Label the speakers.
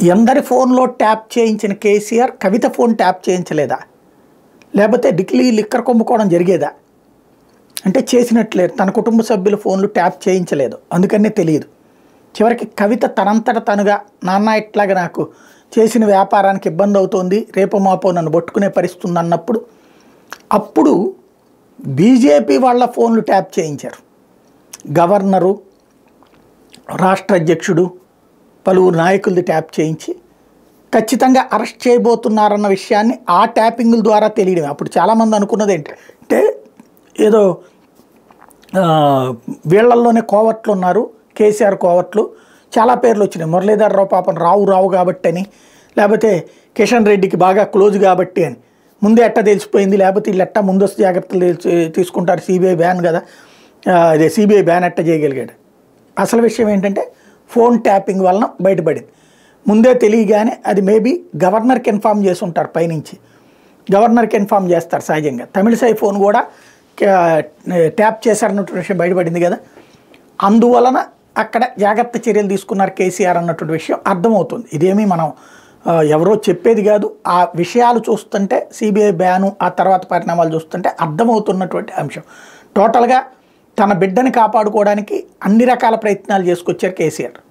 Speaker 1: ఎందరి ఫోన్లో ట్యాప్ చేయించిన కేసీఆర్ కవిత ఫోన్ ట్యాప్ చేయించలేదా లేకపోతే డిక్లీ లిక్కర్ కుంభకోణం జరిగేదా అంటే చేసినట్లేదు తన కుటుంబ సభ్యుల ఫోన్లు ట్యాప్ చేయించలేదు అందుకనే తెలియదు చివరికి కవిత తనంతట తనుగా నాన్న ఇట్లాగా నాకు చేసిన వ్యాపారానికి ఇబ్బంది అవుతోంది రేపు మాపో నన్ను పట్టుకునే పరిస్థితి ఉంది అన్నప్పుడు అప్పుడు బీజేపీ వాళ్ళ ఫోన్లు ట్యాప్ చేయించారు గవర్నరు రాష్ట్ర అధ్యక్షుడు పలువురు నాయకులది ట్యాప్ చేయించి ఖచ్చితంగా అరెస్ట్ చేయబోతున్నారన్న విషయాన్ని ఆ ట్యాపింగుల ద్వారా తెలియడం అప్పుడు చాలామంది అనుకున్నది ఏంటంటే ఏదో ఆ, వీళ్ళల్లోనే కోవట్లు ఉన్నారు కేసీఆర్ కోవట్లు చాలా పేర్లు వచ్చినాయి మురళీధర్ రావు పాపం రావు రావు కాబట్టి అని లేకపోతే కిషన్ రెడ్డికి బాగా క్లోజ్ కాబట్టి అని ముందే ఎట్ట తెలిసిపోయింది లేకపోతే వీళ్ళు ఎట్టా ముందస్తు జాగ్రత్తలు తెలిసి- తీసుకుంటారు సిబిఐ బ్యాన్ కదా ఆ, అదే సిబిఐ బ్యాన్ ఎట్ట చేయగలిగాడు అసలు విషయం ఏంటంటే ఫోన్ ట్యాపింగ్ వలన బయటపడింది ముందే తెలియగానే అది మేబీ గవర్నర్కి ఇన్ఫామ్ చేసి ఉంటారు పైనుంచి గవర్నర్కి ఇన్ఫామ్ చేస్తారు సహజంగా తమిళసై ఫోన్ కూడా క- ట్యాప్ చేశారన్నటువంటి విషయం బయటపడింది కదా అందువలన అక్కడ జాగ్రత్త చర్యలు తీసుకున్నారు కేసీఆర్ అన్నటువంటి విషయం అర్థమవుతుంది ఇదేమీ మనం ఆ, ఎవరో చెప్పేది కాదు ఆ విషయాలు చూస్తుంటే సిబిఐ బ్యాను ఆ తర్వాత పరిణామాలు చూస్తుంటే అర్థమవుతున్నటువంటి అంశం టోటల్గా తన బిడ్డని కాపాడుకోవడానికి అన్ని రకాల ప్రయత్నాలు చేసుకొచ్చారు కేసీఆర్